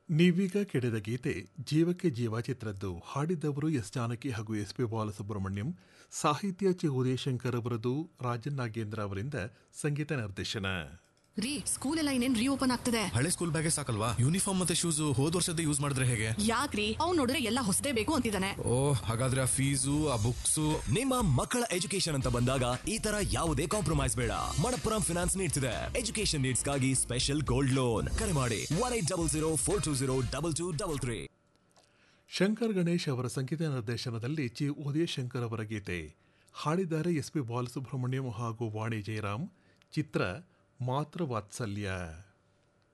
ನೀವೀಗ ಕೆಡಿದ ಗೀತೆ ಜೀವಕ್ಕೆ ಜೀವ ಚಿತ್ರದ್ದು ಹಾಡಿದವರು ಎಸ್ ಜಾನಕಿ ಹಾಗೂ ಎಸ್ ಪಿ ಬಾಲಸುಬ್ರಹ್ಮಣ್ಯಂ ಸಾಹಿತ್ಯ ಚಿ ಉದಯಶಂಕರ್ ಅವರದು ರಾಜನ್ ನಾಗೇಂದ್ರ ಅವರಿಂದ ಸಂಗೀತ ನಿರ್ದೇಶನ ರೀ ಸ್ಕೂಲ್ ಎಲ್ಲ ಇನ್ನೇನ್ ರೀಓಪನ್ ಆಗ್ತದೆ ಹಳೆ ಸ್ಕೂಲ್ ಬ್ಯಾಗೇ ಸಾಕಲ್ವಾ ಯೂನಿಫಾರ್ಮ್ ಮತ್ತೆ ಶೂಸ್ ಹೋದ್ ವರ್ಷದ ಯೂಸ್ ಮಾಡಿದ್ರೆ ಹೇಗೆ ಯಾಕ್ರಿ ಅವ್ನ್ ನೋಡಿದ್ರೆ ಎಲ್ಲ ಹೊಸದೇ ಬೇಕು ಅಂತಿದ್ದಾನೆ ಓ ಹಾಗಾದ್ರೆ ಆ ಫೀಸು ಆ ಬುಕ್ಸ್ ನಿಮ್ಮ ಮಕ್ಕಳ ಎಜುಕೇಶನ್ ಅಂತ ಬಂದಾಗ ಈ ತರ ಯಾವುದೇ ಕಾಂಪ್ರಮೈಸ್ ಬೇಡ ಮಣಪ್ಪುರಂ ಫಿನಾನ್ಸ್ ನೀಡ್ತಿದೆ ಎಜುಕೇಶನ್ ನೀಡ್ಸ್ಗಾಗಿ ಸ್ಪೆಷಲ್ ಗೋಲ್ಡ್ ಲೋನ್ ಕರೆ ಮಾಡಿ one eight double zero four two zero double two double three Shankar Ganesh ಅವರ ಸಂಗೀತ ನಿರ್ದೇಶನದಲ್ಲಿ ಚಿ ಉದಯಶಂಕರ್ ಅವರ ಗೀತೆ ಹಾಡಿದ್ದಾರೆ ಎಸ್ ಪಿ ಬಾಲಸುಬ್ರಹ್ಮಣ್ಯಂ ಹಾಗೂ ವಾಣಿ ಜಯರಾಮ್ ಚಿತ್ರ ಮಾತೃ ವಾತ್ಸಲ್ಯ